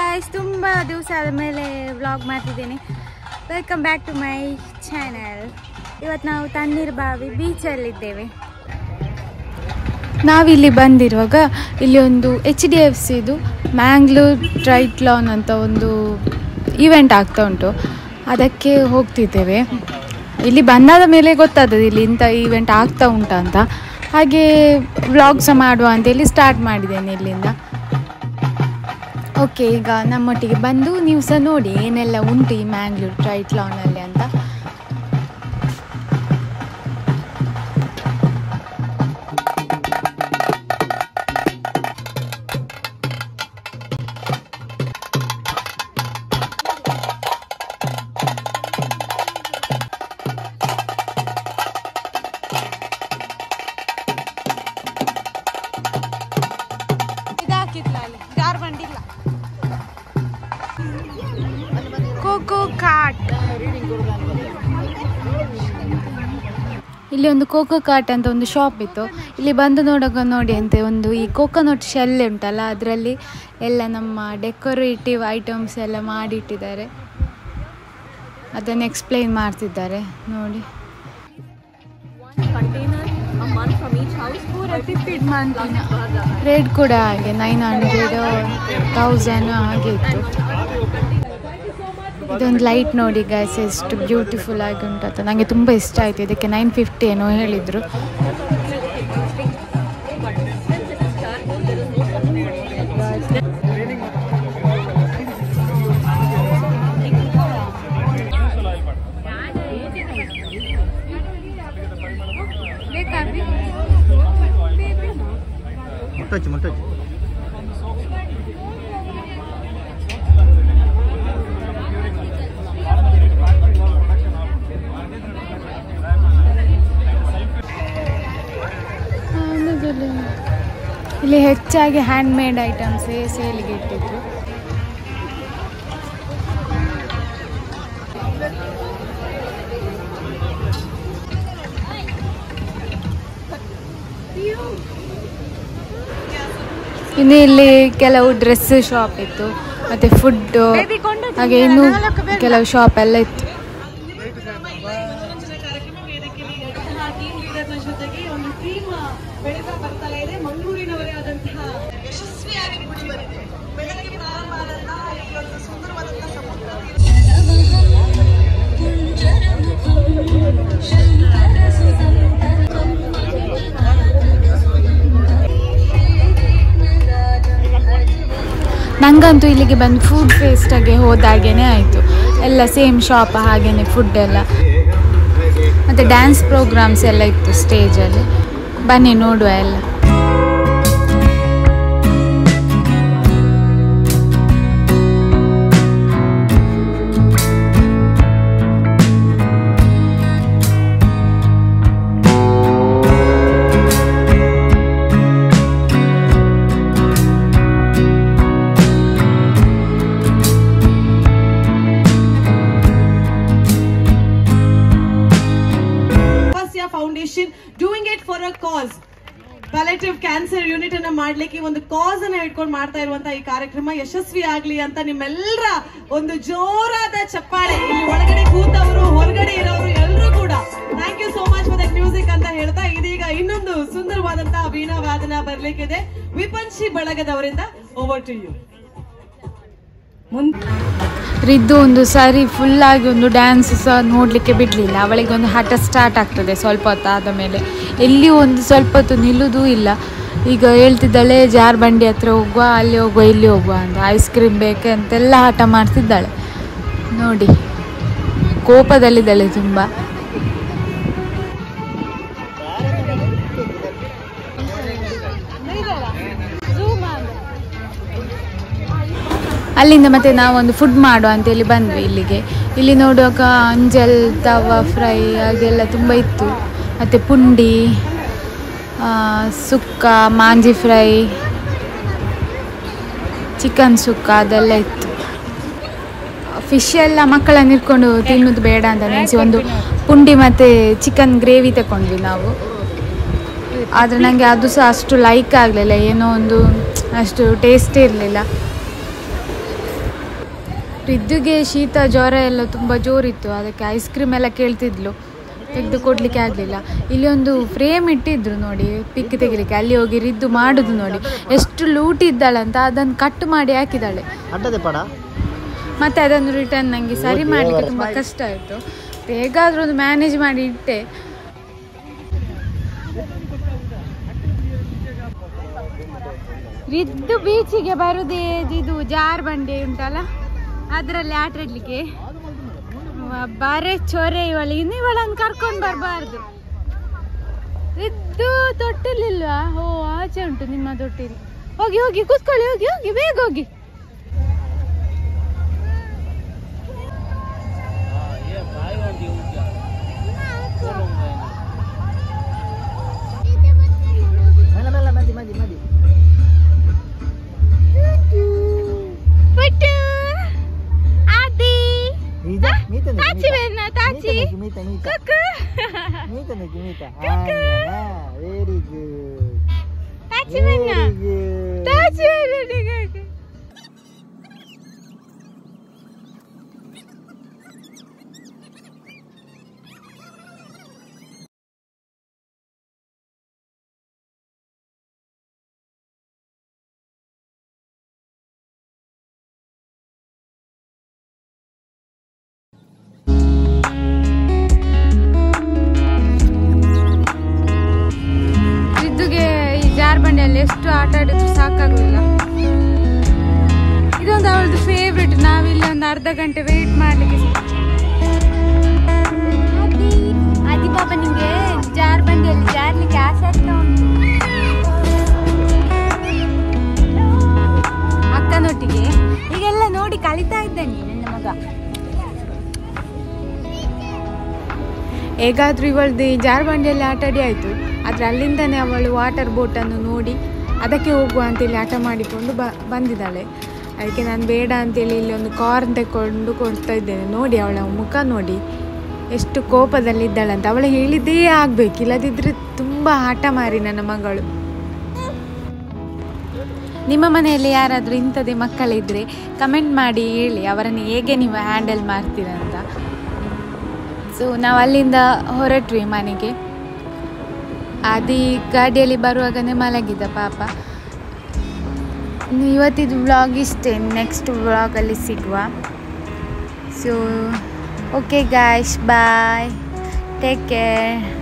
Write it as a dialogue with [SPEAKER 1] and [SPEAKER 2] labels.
[SPEAKER 1] Guys ತುಂಬ ದಿವಸ ಆದಮೇಲೆ ವ್ಲಾಗ್ ಮಾಡ್ತಿದ್ದೀನಿ welcome back to my channel ಇವತ್ತು ನಾವು ತಣ್ಣೀರ್ ಬಾವಿ ಬೀಚಲ್ಲಿದ್ದೇವೆ ನಾವಿಲ್ಲಿ ಬಂದಿರುವಾಗ ಇಲ್ಲಿ ಒಂದು ಎಚ್ ಡಿ ಎಫ್ ಸಿದು ಮ್ಯಾಂಗ್ಳೂರ್ ಟ್ರೈಟ್ಲಾನ್ ಅಂತ ಒಂದು ಇವೆಂಟ್ ಆಗ್ತಾ ಉಂಟು ಅದಕ್ಕೆ ಹೋಗ್ತಿದ್ದೇವೆ ಇಲ್ಲಿ ಬಂದಾದ ಮೇಲೆ ಗೊತ್ತಾದದ್ದು ಇಲ್ಲಿ ಇಂಥ ಈವೆಂಟ್ ಆಗ್ತಾ ಉಂಟಾ ಅಂತ ಹಾಗೆ ವ್ಲಾಗ್ ಸಹ ಮಾಡುವ ಅಂತೇಳಿ ಸ್ಟಾರ್ಟ್ ಮಾಡಿದ್ದೇನೆ ಇಲ್ಲಿಂದ ಓಕೆ ಈಗ ನಮ್ಮೊಟ್ಟಿಗೆ ಬಂದು ನೀವು ಸಹ ನೋಡಿ ಏನೆಲ್ಲ ಉಂಟು ಈ ಮ್ಯಾಂಗ್ಳೂರ್ ಟ್ರೈಟ್ಲಾನಲ್ಲಿ ಅಂತ ಇದಾಕಿತ್ಲ ಅಲ್ಲಿ ಜಾರ್ ಬಂಡಿಲ್ಲ ಕೋಕೋ ಕಾಟ್ ಇಲ್ಲಿ ಒಂದು ಕೋಕೋ ಕಾಟ್ ಅಂತ ಒಂದು ಶಾಪ್ ಇತ್ತು ಇಲ್ಲಿ ಬಂದು ನೋಡೋಕೆ ನೋಡಿ ಅಂತೆ ಒಂದು ಈ ಕೋಕೋನಟ್ ಶೆಲ್ ಉಂಟಲ್ಲ ಅದರಲ್ಲಿ ಎಲ್ಲ ನಮ್ಮ ಡೆಕೋರೇಟಿವ್ ಐಟಮ್ಸ್ ಎಲ್ಲ ಮಾಡಿಟ್ಟಿದ್ದಾರೆ ಅದನ್ನು ಎಕ್ಸ್ಪ್ಲೈನ್ ಮಾಡ್ತಿದ್ದಾರೆ ನೋಡಿ ರೇಟ್ ಕೂಡ ಹಾಗೆ ನೈನ್ ಹಂಡ್ರೆಡ್ ತೌಸಂಡ್ ಹಾಗೆ ಇತ್ತು ಇದೊಂದು ಲೈಟ್ ನೋಡಿ ಗೈಸ್ ಎಷ್ಟು ಬ್ಯೂಟಿಫುಲ್ ಆಗಿ ಉಂಟಂತ ನನಗೆ ತುಂಬ ಇಷ್ಟ ಆಯಿತು ಇದಕ್ಕೆ ನೈನ್ ಫಿಫ್ಟಿ ಏನೋ ಹೇಳಿದರು
[SPEAKER 2] ಮುಟ್ಟಚ್ಚು ಮುಟ್ಟಚ್ಚು
[SPEAKER 1] ಇಲ್ಲಿ ಹೆಚ್ಚಾಗಿ ಹ್ಯಾಂಡ್ ಮೇಡ್ ಐಟಮ್ಸೇ ಸೇಲಿಗೆ ಇಟ್ಟಿದ್ರು ಇನ್ನು ಇಲ್ಲಿ ಕೆಲವು ಡ್ರೆಸ್ ಶಾಪ್ ಇತ್ತು ಮತ್ತೆ ಫುಡ್ ಹಾಗೆ ಇನ್ನು ಕೆಲವು ಶಾಪ್ ಎಲ್ಲ ಇತ್ತು
[SPEAKER 3] ಜೊತೆಗೆ ಒಂದು ಥೀಮ್ ಬೆಳೀತಾ ಬರ್ತಾ ಇದೆ ಮಂಗಳೂರಿನವರೇ ಆದಂತಹ ಯಶಸ್ವಿಯಾಗಿ ಮೂಡಿ ಬಂದಿದೆ ಬೆಳಗ್ಗೆ ಪ್ರಾರಂಭ ಆದಂತಹ ಈ ಒಂದು ಸುಂದರವಾದಂತಹ ಸಮುದ್ರ
[SPEAKER 1] ನಂಗಂತೂ ಇಲ್ಲಿಗೆ ಬಂದು ಫುಡ್ ಫೇಸ್ಟಾಗೆ ಹೋದಾಗೇನೆ ಆಯಿತು ಎಲ್ಲ ಸೇಮ್ ಶಾಪ್ ಹಾಗೇನೆ ಫುಡ್ ಎಲ್ಲ ಮತ್ತು ಡ್ಯಾನ್ಸ್ ಪ್ರೋಗ್ರಾಮ್ಸ್ ಎಲ್ಲ ಇತ್ತು ಸ್ಟೇಜಲ್ಲಿ ಬನ್ನಿ ನೋಡುವ ಎಲ್ಲ
[SPEAKER 3] Tapasya foundation doing it for a cause palliative cancer unit ಅನ್ನ ಮಾಡ್ಲಿಕ್ಕೆ ಒಂದು ಕಾಸ್ ಅನ್ನ ಇಟ್ಕೊಂಡು ಮಾಡ್ತಾ ಇರುವಂತ ಈ ಕಾರ್ಯಕ್ರಮ ಯಶಸ್ವಿ ಆಗ್ಲಿ ಅಂತ ನಿಮ್ಮೆಲ್ಲರ ಒಂದು ಜೋರಾದ ಚಪ್ಪಾಳೆ ಇಲ್ಲಿ ಒಳಗಡೆ ಕೂತವರು ಹೊರಗಡೆ ಇರೋರು ಎಲ್ಲರೂ ಕೂಡ thank you so much for that music ಅಂತ ಹೇಳ್ತಾ ಇದೀಗ ಇನ್ನೊಂದು ಸುಂದರವಾದಂತಹ ವೀಣಾ ವಾದನ ಬರ್ಲಿಕ್ಕಿದೆ ವಿಪಂಚಿ ಬಳಗದವರಿಂದ ಓವರ್ ಟು ಯು
[SPEAKER 1] ರಿದ್ದು ಒಂದು ಸಾರಿ ಫುಲ್ಲಾಗಿ ಒಂದು ಡ್ಯಾನ್ಸ್ ಸಹ ನೋಡಲಿಕ್ಕೆ ಬಿಡಲಿಲ್ಲ ಅವಳಿಗೆ ಒಂದು ಹಠ ಸ್ಟಾರ್ಟ್ ಆಗ್ತದೆ ಸ್ವಲ್ಪ ಹೊತ್ತು ಆದ ಮೇಲೆ ಎಲ್ಲಿಯೂ ಒಂದು ಸ್ವಲ್ಪ ಹೊತ್ತು ನಿಲ್ಲುವುದೂ ಇಲ್ಲ ಈಗ ಹೇಳ್ತಿದ್ದಾಳೆ ಜಾರ್ ಬಂಡಿ ಹತ್ರ ಹೋಗುವ ಅಲ್ಲಿ ಹೋಗುವ ಇಲ್ಲಿ ಹೋಗುವ ಅಂತ ಐಸ್ ಕ್ರೀಮ್ ಬೇಕು ಅಂತೆಲ್ಲ ಹಠ ಮಾಡ್ತಿದ್ದಾಳೆ ನೋಡಿ ಕೋಪದಲ್ಲಿದ್ದಾಳೆ ತುಂಬ ಅಲ್ಲಿಂದ ಮತ್ತೆ ನಾವೊಂದು ಫುಡ್ ಮಾಡುವ ಅಂತೇಳಿ ಬಂದ್ವಿ ಇಲ್ಲಿಗೆ ಇಲ್ಲಿ ನೋಡುವಾಗ ಅಂಜಲ್ ತವಾ ಫ್ರೈ ಹಾಗೆಲ್ಲ ತುಂಬ ಇತ್ತು ಮತ್ತು ಪುಂಡಿ ಆ, ಸುಕ್ಕ ಮಾಂಜಿ ಫ್ರೈ ಚಿಕನ್ ಸುಕ್ಕ ಅದೆಲ್ಲ ಇತ್ತು ಫಿಶ್ ಎಲ್ಲ ಮಕ್ಕಳನ್ನ ಇಟ್ಕೊಂಡು ತಿನ್ನೋದು ಬೇಡ ಅಂತ ನೆನೆಸಿ ಒಂದು ಪುಂಡಿ ಮತ್ತು ಚಿಕನ್ ಗ್ರೇವಿ ತಗೊಂಡ್ವಿ ನಾವು ಆದರೆ ನನಗೆ ಅದು ಸಹ ಅಷ್ಟು ಲೈಕ್ ಆಗಲಿಲ್ಲ ಏನೋ ಒಂದು ಅಷ್ಟು ಟೇಸ್ಟ್ ಇರಲಿಲ್ಲ ರಿದ್ದುಗೆ ಶೀತ ಜ್ವರ ಎಲ್ಲ ತುಂಬ ಜೋರಿತ್ತು ಅದಕ್ಕೆ ಐಸ್ ಕ್ರೀಮ್ ಎಲ್ಲ ಕೇಳ್ತಿದ್ಲು ತೆಗೆದು ಕೊಡ್ಲಿಕ್ಕೆ ಆಗಲಿಲ್ಲ ಇಲ್ಲಿ ಒಂದು ಫ್ರೇಮ್ ಇಟ್ಟಿದ್ರು ನೋಡಿ ಪಿಕ್ ತೆಗಿಲಿಕ್ಕೆ ಅಲ್ಲಿ ಹೋಗಿ ರಿದ್ದು ಮಾಡುದು ನೋಡಿ ಎಷ್ಟು ಲೂಟಿ ಇದ್ದಾಳಂತ ಅದನ್ನು ಕಟ್ ಮಾಡಿ ಹಾಕಿದ್ದಾಳೆ
[SPEAKER 2] ಅಡ್ಡದೆ ಪಡ
[SPEAKER 1] ಮತ್ತೆ ಅದನ್ನು ರಿಟರ್ನ್ ನನಗೆ ಸರಿ
[SPEAKER 2] ಓ
[SPEAKER 1] ಮಾಡಲಿಕ್ಕೆ
[SPEAKER 2] ದೇವರ
[SPEAKER 1] ತುಂಬ
[SPEAKER 2] ಸ್ಮೈ-
[SPEAKER 1] ಕಷ್ಟ ಆಯಿತು ಹೇಗಾದರೂ ಒಂದು ಮ್ಯಾನೇಜ್ ಮಾಡಿ ಇಟ್ಟೆ ರಿದ್ದು ಬೀಚಿಗೆ ಬರುದೇ ಇದು ಜಾರ್ ಬಂಡೆ ಉಂಟಲ್ಲ ಅದರಲ್ಲಿ ಆಟ ಆಡ್ಲಿಕ್ಕೆ ವ- ಬಾರೆ ಚೊರೆ ಇವಳು ಇನ್ನು ಇವಳನ್ನು ಕರ್ಕೊಂಡು ಬರಬಾರ್ದು ರಿದ್ದು ತೊಟ್ಟಿಲಿಲ್ವಾ ಓ ಆಚೆ ಉಂಟು ನಿಮ್ಮ ತೊಟ್ಟಿಲು ಹೋಗಿ ಹೋಗಿ ಕೂತ್ಕೊಳ್ಳಿ ಹೋಗಿ ಹೋಗಿ ಬೇಗ ಹೋಗಿ
[SPEAKER 2] ಮೆಲ್ಲ ಮೆಲ್ಲ ಮದಿ ಮದಿ ಮದಿ
[SPEAKER 1] ಪುಟ್ಟು ಆದಿ
[SPEAKER 2] ಈಗ ಮೀತ
[SPEAKER 1] ತಾಚಿ ಬೇನ ತಾಚಿ
[SPEAKER 2] ಮೀತ ಮೀತ
[SPEAKER 1] ಕುಕ್ಕು
[SPEAKER 2] ಮೀತ ನಿಜ ಮೀತ
[SPEAKER 1] ಕುಕ್ಕು.
[SPEAKER 2] ವೆರಿ ಗುಡ್
[SPEAKER 1] ತಾಚಿ ಬೇನ
[SPEAKER 2] ವೆರಿ ಗುಡ್
[SPEAKER 1] ತಾಚಿ ಬೇನ ರಿದ್ದುಗೆ ಈ ಜಾರ್ಬಂಡಿಯಲ್ಲಿ ಎಷ್ಟು ಆಟ ಆಡಿದ್ರು ಸಾಕಾಗುದಿಲ್ಲ ಇದೊಂದು ಅವಳದು ಫೇವ್ರೆಟ್ ನಾವಿಲ್ಲಿ ಒಂದು ಅರ್ಧ ಗಂಟೆ ವೇಟ್ ಮಾಡ್ಲಿಕ್ಕೆ ಅದಿ ಪಾಪ ನಿಂಗೆ ಜಾರ್ಬಂಡಿಯಲ್ಲಿ ಜಾರ್ಲಿಕ್ಕೆ ಆಸೆ ಆಗ್ತಾ ಉಂಟು ಅಕ್ಕನೊಟ್ಟಿಗೆ ಈಗೆಲ್ಲ ನೋಡಿ ಕಲಿತಾ ಇದ್ದಾನೆ ನನ್ನ ಮಗ ಹೇಗಾದ್ರೂ ಇವಳದು ಈ ಜಾರ್ಬಂಡಿಯಲ್ಲಿ ಆಟ ಆಡಿ ಆಯಿತು ಆದರೆ ಅಲ್ಲಿಂದನೇ ಅವಳು ವಾಟರ್ ಬೋಟನ್ನು ನೋಡಿ ಅದಕ್ಕೆ ಹೋಗುವ ಅಂತೇಳಿ ಆಟ ಮಾಡಿಕೊಂಡು ಬ ಬಂದಿದ್ದಾಳೆ ಅದಕ್ಕೆ ನಾನು ಬೇಡ ಅಂತೇಳಿ ಇಲ್ಲಿ ಒಂದು ಕಾರ್ನ್ ತಗೊಂಡು ಕೊಡ್ತಾ ಇದ್ದೇನೆ ನೋಡಿ ಅವಳ ಮುಖ ನೋಡಿ ಎಷ್ಟು ಕೋಪದಲ್ಲಿದ್ದಾಳಂತ ಅವಳು ಹೇಳಿದ್ದೇ ಆಗಬೇಕು ಇಲ್ಲದಿದ್ದರೆ ತುಂಬ ಆಟ ಮಾರಿ ನನ್ನ ಮಗಳು ನಿಮ್ಮ ಮನೆಯಲ್ಲಿ ಯಾರಾದರೂ ಇಂಥದ್ದೇ ಮಕ್ಕಳಿದ್ದರೆ ಕಮೆಂಟ್ ಮಾಡಿ ಹೇಳಿ ಅವರನ್ನು ಹೇಗೆ ನೀವು ಹ್ಯಾಂಡಲ್ ಮಾಡ್ತೀರಾ ಅಂತ ಸೊ ನಾವು ಅಲ್ಲಿಂದ ಹೊರಟ್ವಿ ಮನೆಗೆ ಆದಿ ಗಾಡಿಯಲ್ಲಿ ಬರುವಾಗನೇ ಮಲಗಿದ್ದ ಪಾಪ ಇನ್ನು ಇವತ್ತಿದ್ದು ವ್ಲಾಗ್ ಇಷ್ಟೇ ನೆಕ್ಸ್ಟ್ ವ್ಲಾಗಲ್ಲಿ ಸಿಗುವ so okay guys bye take care